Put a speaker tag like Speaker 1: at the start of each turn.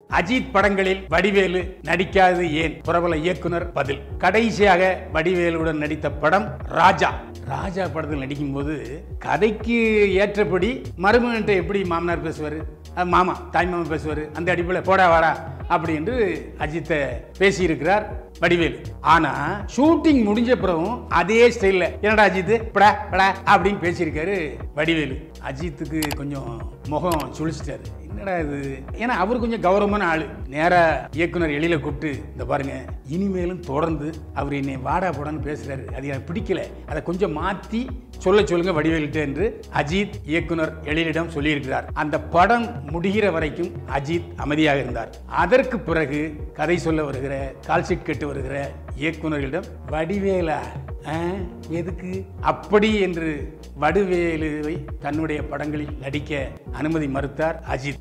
Speaker 1: அஜித் படங்களில் வடிவேலு நடிக்காதது ஏன் பிரபல இயக்குனர் பதில் கடைசியாக வடிவேலுடன் நடித்த படம் ராஜா ராஜா படத்தில் நடிக்கும்போது கதைக்கு ஏற்றபடி மருமகன்ட்ட எப்படி மாமனார் பேசுவார் மாமா தாய் மாமா பேசுவார் அந்த அடிப்படையில் போடா வாடா அப்படி என்று அஜித்தை பேசியிருக்கிறார் வடிவேலு ஆனா ஷூட்டிங் முடிஞ்ச பிறகும் அதே ஸ்டைல்ல என்னடா அஜித் படா படா அப்படின்னு பேசியிருக்காரு வடிவேலு அஜித்துக்கு கொஞ்சம் முகம் சுழிச்சிட்டாரு என்னடா இது ஏன்னா அவர் கொஞ்சம் கௌரவமான ஆளு நேரா இயக்குனர் எழில கூப்பிட்டு இந்த பாருங்க இனிமேலும் தொடர்ந்து அவர் என்னை வாடா போடான்னு பேசுறாரு அது எனக்கு பிடிக்கல அதை கொஞ்சம் மாத்தி சொல்ல சொல்லுங்க வடிவேலிட்ட என்று அஜித் இயக்குனர் எழிலிடம் சொல்லியிருக்கிறார் அந்த படம் முடிகிற வரைக்கும் அஜித் அமைதியாக இருந்தார் அதற்கு பிறகு கதை சொல்ல வருகிற கால்ஷீட் கட்டு வருகிற இயக்குனர்களிடம் வடிவேலா ஆ, எதுக்கு அப்படி என்று வடிவேலுவை தன்னுடைய படங்களில் நடிக்க அனுமதி மறுத்தார் அஜித்